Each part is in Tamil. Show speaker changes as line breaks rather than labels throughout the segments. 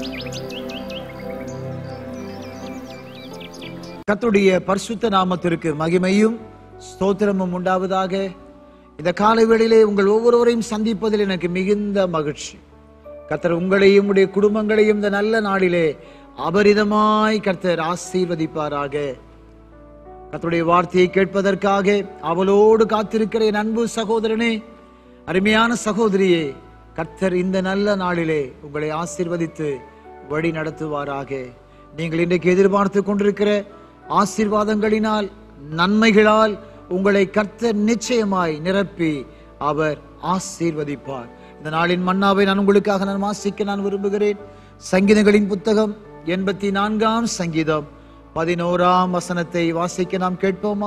கர்த்தருடைய பரிசுத்த நாமத்திற்கு மகிமையும் ஸ்தோத்திரமும் உண்டாவதாக இந்த காலை வேளையிலே உங்கள் ஒவ்வொருவரையும் சந்திப்பதில் எனக்கு மிகுந்த மகிழ்ச்சி கர்த்தர் உங்களையும் உடைய குடும்பங்களையும் இந்த நல்ல நாளிலே அபரிதமாய் கர்த்தர் ஆசீர்வதிப்பாராக கர்த்தருடைய வார்த்தையை கேட்பதற்காக அவளோடு காத்திருக்கிற என் அன்பு சகோதரனே அருமையான சகோதரியே கர்த்தர் இந்த நல்ல நாளிலே உங்களை ஆசீர்வதித்து வழி நடத்துவாராக நீங்கள் இன்றைக்கு எதிர்பார்த்து கொண்டிருக்கிற ஆசீர்வாதங்களினால் நன்மைகளால் உங்களை கர்த்தர் நிச்சயமாய் நிரப்பி அவர் ஆசீர்வதிப்பார் இந்த நாளின் மன்னாவை நான் உங்களுக்காக நான் வாசிக்க நான் விரும்புகிறேன் சங்கீதங்களின் புத்தகம் எண்பத்தி நான்காம் சங்கீதம் பதினோராம் வசனத்தை வாசிக்க நாம் கேட்போமா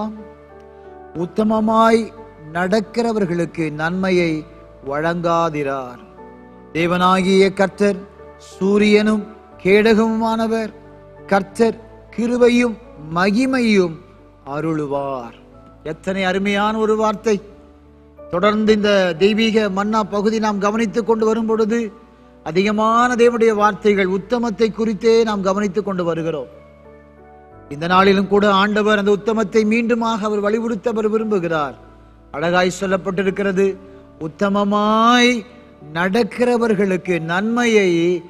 உத்தமமாய் நடக்கிறவர்களுக்கு நன்மையை வழங்காதிரார் தேவனாகிய கர்த்தர் சூரியனும் கேடகமுமானவர் கர்த்தர் கிருபையும் மகிமையும் அருளுவார் எத்தனை அருமையான ஒரு வார்த்தை தொடர்ந்து இந்த தெய்வீக மன்னா பகுதி நாம் கவனித்துக் கொண்டு வரும் பொழுது அதிகமான தேவனுடைய வார்த்தைகள் உத்தமத்தை குறித்தே நாம் கவனித்துக் கொண்டு வருகிறோம் இந்த நாளிலும் கூட ஆண்டவர் அந்த உத்தமத்தை மீண்டுமாக அவர் வலியுறுத்த அவர் விரும்புகிறார் அழகாய் சொல்லப்பட்டிருக்கிறது உத்தமமாய் நடக்கிறவர்களுக்கு நன்மையை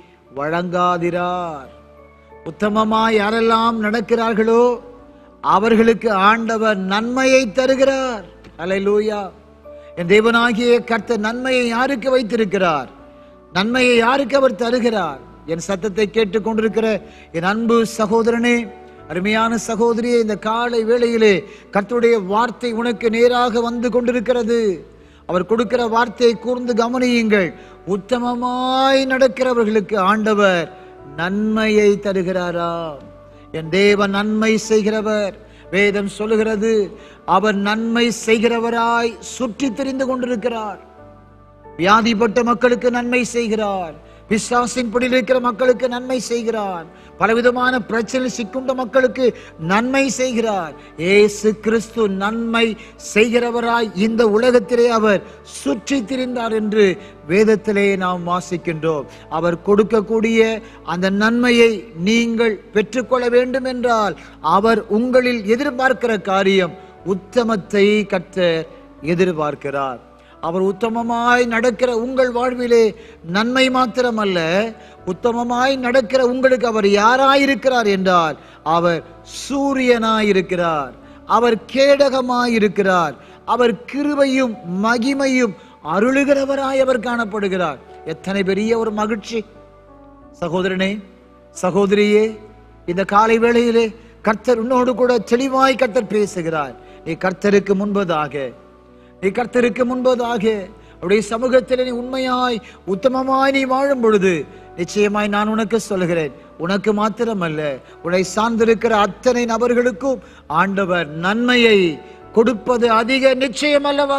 வழங்காதிரார் உத்தமமாய் யாரெல்லாம் நடக்கிறார்களோ அவர்களுக்கு ஆண்டவர் நன்மையை தருகிறார் அல்லேலூயா என் தேவனாகிய கர்த்தர் நன்மையை யாருக்கு வைத்திருக்கிறார் நன்மையை யாருக்கு அவர் தருகிறார் என் சத்தத்தை கேட்டுக் கொண்டிருக்கிற என் அன்பு சகோதரனே அருமையான சகோதரியே இந்த காலை வேளையிலே கர்த்தருடைய வார்த்தை உனக்கு நேராக வந்து கொண்டிருக்கிறது அவர் கொடுக்கிற வார்த்தையை கூர்ந்து கவனியுங்கள் உத்தமமாய் நடக்கிறவர்களுக்கு ஆண்டவர் நன்மையை தருகிறாரா என் தேவன் நன்மை செய்கிறவர் வேதம் சொல்லுகிறது அவர் நன்மை செய்கிறவராய் சுற்றி தெரிந்து கொண்டிருக்கிறார் வியாதிப்பட்ட மக்களுக்கு நன்மை செய்கிறார் பிசாசின் பிடியில் இருக்கிற மக்களுக்கு நன்மை செய்கிறார் பலவிதமான பிரச்சனை சிக்குண்ட மக்களுக்கு நன்மை செய்கிறார் ஏசு கிறிஸ்து நன்மை செய்கிறவராய் இந்த உலகத்திலே அவர் சுற்றி திரிந்தார் என்று வேதத்திலே நாம் வாசிக்கின்றோம் அவர் கொடுக்கக்கூடிய அந்த நன்மையை நீங்கள் பெற்றுக்கொள்ள வேண்டும் என்றால் அவர் உங்களில் எதிர்பார்க்கிற காரியம் உத்தமத்தை கர்த்தர் எதிர்பார்க்கிறார் அவர் உத்தமமாய் நடக்கிற உங்கள் வாழ்விலே நன்மை மாத்திரமல்ல உத்தமமாய் நடக்கிற உங்களுக்கு அவர் யாராயிருக்கிறார் என்றால் அவர் சூரியனாயிருக்கிறார் அவர் கேடகமாயிருக்கிறார் அவர் கிருபையும் மகிமையும் அருளுகிறவராய் அவர் காணப்படுகிறார் எத்தனை பெரிய ஒரு மகிழ்ச்சி சகோதரனே சகோதரியே இந்த காலை வேளையிலே கர்த்தர் உன்னோடு கூட தெளிவாய் கர்த்தர் பேசுகிறார் நீ கர்த்தருக்கு முன்பதாக நீ கர்த்தருக்கு முன்பதாக அவருடைய சமூகத்தில் நீ உண்மையாய் உத்தமமாய் நீ வாழும் பொழுது நிச்சயமாய் நான் உனக்கு சொல்கிறேன் உனக்கு மாத்திரமல்ல உன்னை சார்ந்திருக்கிற அத்தனை நபர்களுக்கும் ஆண்டவர் நன்மையை கொடுப்பது அதிக நிச்சயம் அல்லவா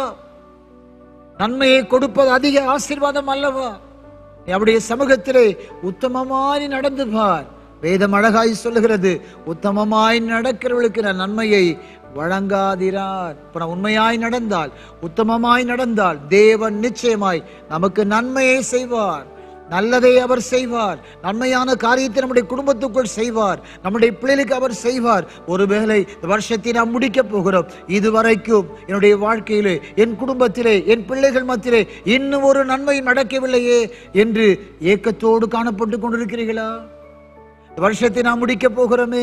நன்மையை கொடுப்பது அதிக ஆசீர்வாதம் அல்லவா நீ அவருடைய சமூகத்திலே உத்தமமாய் நீ நடந்து பார் வேதம் அழகாய் சொல்லுகிறது உத்தமமாய் நடக்கிறவர்களுக்கு நான் நன்மையை வழங்காதிரார் இப்ப நான் உண்மையாய் நடந்தால் உத்தமமாய் நடந்தால் தேவன் நிச்சயமாய் நமக்கு நன்மையை செய்வார் நல்லதை அவர் செய்வார் நன்மையான காரியத்தை நம்முடைய குடும்பத்துக்குள் செய்வார் நம்முடைய பிள்ளைகளுக்கு அவர் செய்வார் ஒருவேளை இந்த வருஷத்தை நாம் முடிக்க போகிறோம் இதுவரைக்கும் என்னுடைய வாழ்க்கையிலே என் குடும்பத்திலே என் பிள்ளைகள் மத்தியிலே இன்னும் ஒரு நன்மை நடக்கவில்லையே என்று ஏக்கத்தோடு காணப்பட்டு கொண்டிருக்கிறீர்களா இந்த வருஷத்தை நாம் முடிக்க போகிறோமே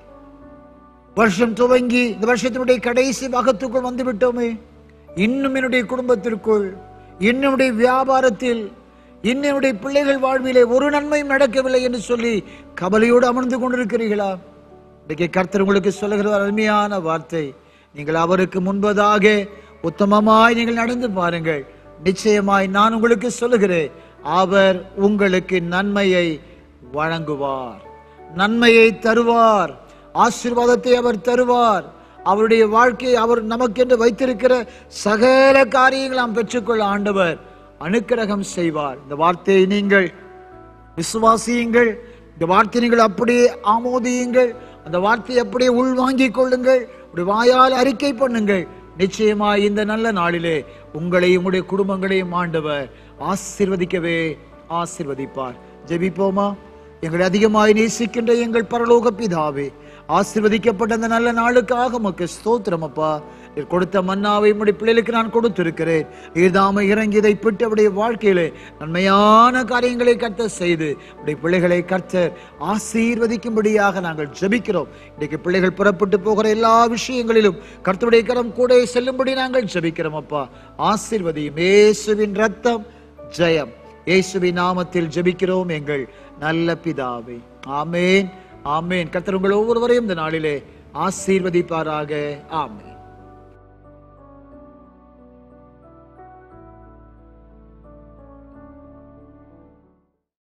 வருஷம் துவங்கி இந்த வருஷத்தினுடைய கடைசி பாகத்துக்குள் வந்து விட்டோமே இன்னும் என்னுடைய குடும்பத்திற்குள் இன்னும் என்னுடைய வியாபாரத்தில் இன்னும் என்னுடைய பிள்ளைகள் வாழ்விலே ஒரு நன்மையும் நடக்கவில்லை என்று சொல்லி கவலையோடு அமர்ந்து கொண்டிருக்கிறீர்களா இன்றைக்கு கர்த்தர் உங்களுக்கு சொல்லுகிற ஒரு அருமையான வார்த்தை நீங்கள் அவருக்கு முன்பதாக உத்தமமாய் நீங்கள் நடந்து பாருங்கள் நிச்சயமாய் நான் உங்களுக்கு சொல்லுகிறேன் அவர் உங்களுக்கு நன்மையை வழங்குவார் நன்மையை தருவார் ஆசீர்வாதத்தை அவர் தருவார் அவருடைய வாழ்க்கையை அவர் நமக்கென்று வைத்திருக்கிற சகல காரியங்களை நாம் பெற்றுக்கொள்ள ஆண்டவர் அனுக்கிரகம் செய்வார் இந்த வார்த்தையை நீங்கள் விசுவாசியுங்கள் இந்த வார்த்தை நீங்கள் அப்படியே ஆமோதியுங்கள் அந்த வார்த்தையை அப்படியே உள்வாங்கிக் கொள்ளுங்கள் உடைய வாயால் அறிக்கை பண்ணுங்கள் நிச்சயமாய் இந்த நல்ல நாளிலே உங்களையும் உடைய குடும்பங்களையும் ஆண்டவர் ஆசீர்வதிக்கவே ஆசீர்வதிப்பார் ஜெபிப்போமா எங்களை அதிகமாய் நேசிக்கின்ற எங்கள் பரலோக பிதாவே ஆசீர்வதிக்கப்பட்ட அந்த நல்ல நாளுக்காக உமக்கு ஸ்தோத்திரம் அப்பா நீர் கொடுத்த மன்னாவை உம்முடைய பிள்ளைகளுக்கு நான் கொடுத்திருக்கிறேன் நீர்தாம இறங்கி இதை பிட்டு அவருடைய வாழ்க்கையிலே நன்மையான காரியங்களை கர்த்த செய்து உடைய பிள்ளைகளை கர்த்தர் ஆசீர்வதிக்கும்படியாக நாங்கள் ஜெபிக்கிறோம் இன்றைக்கு பிள்ளைகள் புறப்பட்டு போகிற எல்லா விஷயங்களிலும் கர்த்தருடைய கரம் கூட செல்லும்படி நாங்கள் ஜெபிக்கிறோம் அப்பா ஆசீர்வதியும் இயேசுவின் ரத்தம் ஜெயம் இயேசுவின் நாமத்தில் ஜெபிக்கிறோம் எங்கள் நல்ல பிதாவே ஆமேன் ஆமேன் கர்த்தர் உங்கள் ஒவ்வொருவரையும் இந்த நாளிலே ஆசீர்வதிப்பாராக ஆமேன்